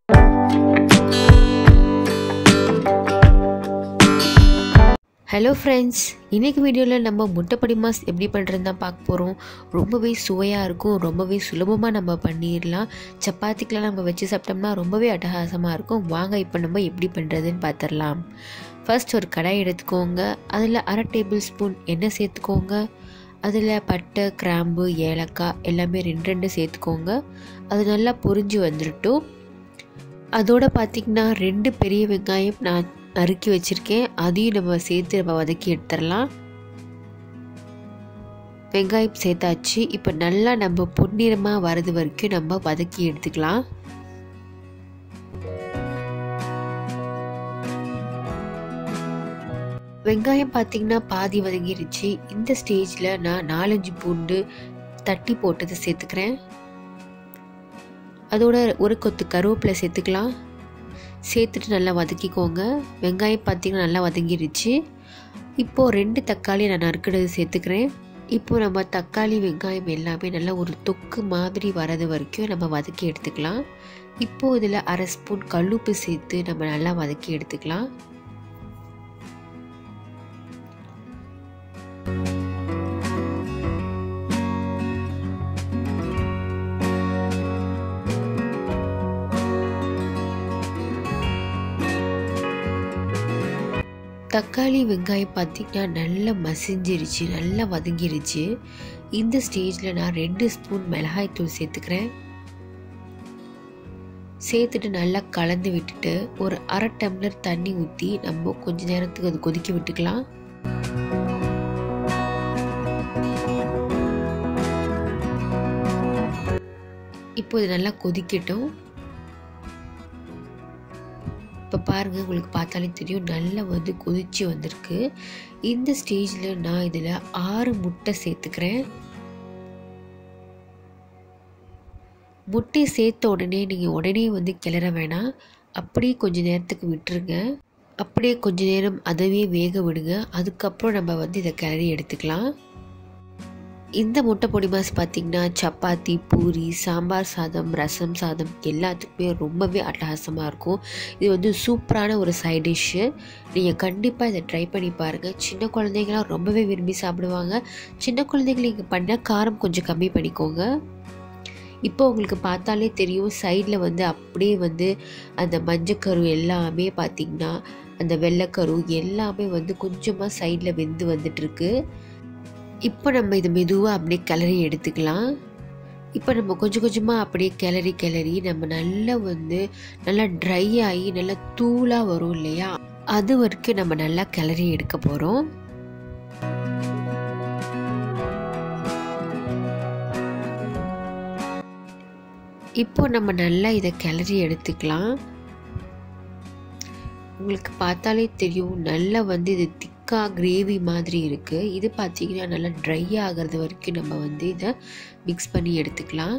hello friends இன்றைக்கி வீடியோவில் நம்ம முட்டைப்படி மாஸ் எப்படி பண்ணுறதுன்னு தான் பார்க்க போகிறோம் ரொம்பவே சுவையாக இருக்கும் ரொம்பவே சுலபமாக நம்ம பண்ணிடலாம் சப்பாத்திக்கெலாம் நம்ம வச்சு சாப்பிட்டோம்னா ரொம்பவே அட்டகாசமாக இருக்கும் வாங்க இப்போ நம்ம எப்படி பண்ணுறதுன்னு பார்த்துடலாம் ஃபர்ஸ்ட் ஒரு கடாய் எடுத்துக்கோங்க அதில் அரை டேபிள் ஸ்பூன் எண்ணெய் சேர்த்துக்கோங்க அதில் பட்டை கிராம்பு ஏலக்காய் எல்லாமே ரெண்டு ரெண்டு சேர்த்துக்கோங்க அது நல்லா பொரிஞ்சு வந்துடட்டும் அதோட பார்த்திங்கன்னா ரெண்டு பெரிய வெங்காயம் நான் நறுக்கி வச்சுருக்கேன் அதையும் நம்ம சேர்த்து நம்ம வதக்கி எடுத்துடலாம் வெங்காயம் சேர்த்தாச்சு இப்போ நல்லா நம்ம பொன்னிறமாக வரது வரைக்கும் நம்ம வதக்கி எடுத்துக்கலாம் வெங்காயம் பார்த்திங்கன்னா பாதி வதங்கிருச்சு இந்த ஸ்டேஜில் நான் நாலஞ்சு பூண்டு தட்டி போட்டதை சேர்த்துக்கிறேன் அதோட ஒரு கொத்து கருவேப்பிலை சேர்த்துக்கலாம் சேர்த்துட்டு நல்லா வதக்கிக்கோங்க வெங்காயம் பார்த்திங்கன்னா நல்லா வதங்கிருச்சு இப்போது ரெண்டு தக்காளி நான் நறுக்கிறது சேர்த்துக்கிறேன் இப்போது நம்ம தக்காளி வெங்காயம் எல்லாமே நல்லா ஒரு தொக்கு மாதிரி வரது வரைக்கும் நம்ம வதக்கி எடுத்துக்கலாம் இப்போது இதில் அரை ஸ்பூன் கல்லுப்பு சேர்த்து நம்ம நல்லா வதக்கி எடுத்துக்கலாம் தக்காளி வெங்காயம் பார்த்திங்கன்னா நல்லா மசிஞ்சிருச்சு நல்லா வதங்கிருச்சு இந்த ஸ்டேஜில் நான் ரெண்டு ஸ்பூன் மிளகாய்த்தூள் சேர்த்துக்கிறேன் சேர்த்துட்டு நல்லா கலந்து விட்டுட்டு ஒரு அரை டம்ளர் தண்ணி ஊற்றி நம்ம கொஞ்ச நேரத்துக்கு அது கொதிக்க விட்டுக்கலாம் இப்போ இது நல்லா கொதிக்கட்டும் இப்போ பாருங்கள் உங்களுக்கு பார்த்தாலே தெரியும் நல்லா வந்து கொதிச்சு வந்திருக்கு இந்த ஸ்டேஜில் நான் இதில் ஆறு முட்டை சேர்த்துக்கிறேன் முட்டையை சேர்த்த உடனே நீங்கள் உடனே வந்து கிளற வேணாம் அப்படியே கொஞ்சம் நேரத்துக்கு விட்டுருங்க அப்படியே கொஞ்ச நேரம் அதவே வேக விடுங்க அதுக்கப்புறம் நம்ம வந்து இதை கிளறி எடுத்துக்கலாம் இந்த முட்டை பொடி மாஸ் பார்த்திங்கன்னா சப்பாத்தி பூரி சாம்பார் சாதம் ரசம் சாதம் எல்லாத்துக்குமே ரொம்பவே அட்டகாசமாக இருக்கும் இது வந்து சூப்பரான ஒரு சைட் டிஷ்ஷு நீங்கள் கண்டிப்பாக இதை ட்ரை பண்ணி பாருங்கள் சின்ன குழந்தைங்களாம் ரொம்பவே விரும்பி சாப்பிடுவாங்க சின்ன குழந்தைங்களுக்கு பண்ண காரம் கொஞ்சம் கம்மி பண்ணிக்கோங்க இப்போ உங்களுக்கு பார்த்தாலே தெரியும் சைடில் வந்து அப்படியே வந்து அந்த மஞ்சக்கரு எல்லாமே பார்த்திங்கன்னா அந்த வெள்ளைக்கரு எல்லாமே வந்து கொஞ்சமாக சைடில் வெந்து வந்துட்டுருக்கு இப்போ நம்ம இது மெதுவாக அப்படியே கிளறி எடுத்துக்கலாம் இப்போ நம்ம கொஞ்சம் கொஞ்சமாக அப்படியே கிளறி கிளறி நம்ம நல்லா வந்து நல்லா ட்ரை ஆகி நல்லா தூளாக வரும் இல்லையா அது வரைக்கும் நம்ம நல்லா கிளறி எடுக்க போகிறோம் இப்போ நம்ம நல்லா இதை கிளறி எடுத்துக்கலாம் உங்களுக்கு பார்த்தாலே தெரியும் நல்லா வந்து இது திக்காக கிரேவி மாதிரி இருக்குது இது பார்த்திங்கன்னா நல்லா ட்ரை ஆகிறது வரைக்கும் நம்ம வந்து இதை மிக்ஸ் பண்ணி எடுத்துக்கலாம்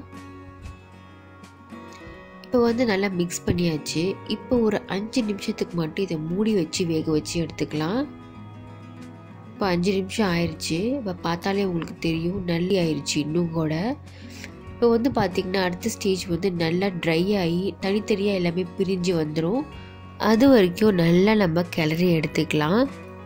இப்போ வந்து நல்லா மிக்ஸ் பண்ணியாச்சு இப்போ ஒரு அஞ்சு நிமிஷத்துக்கு மட்டும் இதை மூடி வச்சு வேக வச்சு எடுத்துக்கலாம் இப்போ அஞ்சு நிமிஷம் ஆயிடுச்சு இப்போ பார்த்தாலே உங்களுக்கு தெரியும் நல்லி ஆயிடுச்சு இன்னும் கூட இப்போ வந்து பார்த்திங்கன்னா அடுத்த ஸ்டேஜ் வந்து நல்லா ட்ரை ஆகி தனித்தனியாக எல்லாமே பிரிஞ்சு வந்துடும் அது வரைக்கும் நல்லா நம்ம கிளறி எடுத்துக்கலாம்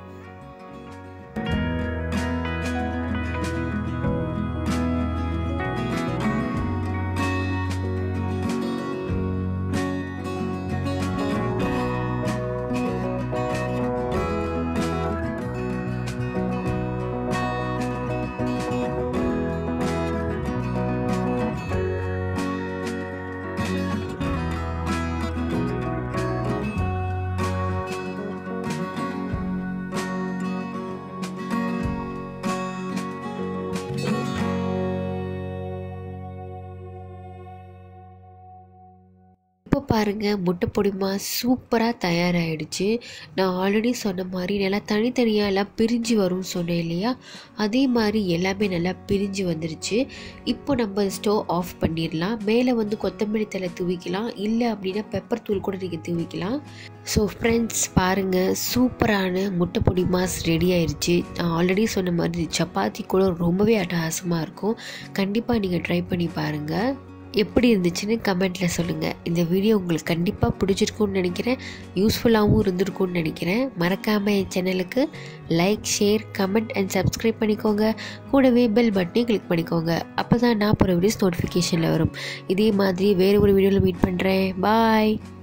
இப்போ பாருங்கள் முட்டை பொடிமா சூப்பராக தயாராகிடுச்சு நான் ஆல்ரெடி சொன்ன மாதிரி நல்லா தனித்தனியாக எல்லாம் பிரிஞ்சு வரும்னு சொன்னேன் இல்லையா அதே மாதிரி எல்லாமே நல்லா பிரிஞ்சு வந்துருச்சு இப்போ நம்ம ஸ்டவ் ஆஃப் பண்ணிடலாம் மேலே வந்து கொத்தமல்லி தலை தூவிக்கலாம் இல்லை அப்படின்னா பெப்பர் தூள் கூட நீங்கள் தூவிக்கலாம் ஸோ ஃப்ரெண்ட்ஸ் பாருங்கள் சூப்பரான முட்டை பொடி மாஸ் ரெடி ஆயிடுச்சு நான் ஆல்ரெடி சொன்ன மாதிரி சப்பாத்தி கூட ரொம்பவே அட்டகாசமாக இருக்கும் கண்டிப்பாக நீங்கள் ட்ரை பண்ணி பாருங்கள் எப்படி இருந்துச்சுன்னு கமெண்ட்டில் சொல்லுங்கள் இந்த வீடியோ உங்களுக்கு கண்டிப்பாக பிடிச்சிருக்கும்னு நினைக்கிறேன் யூஸ்ஃபுல்லாகவும் இருந்திருக்கும்னு நினைக்கிறேன் மறக்காமல் என் சேனலுக்கு like share comment and subscribe பண்ணிக்கோங்க கூடவே பெல் பட்டனையும் கிளிக் பண்ணிக்கோங்க அப்போ தான் நான் போகிற வீடியோஸ் நோட்டிஃபிகேஷனில் வரும் இதே மாதிரி வேறு ஒரு வீடியோவில் மீட் பண்ணுறேன் பாய்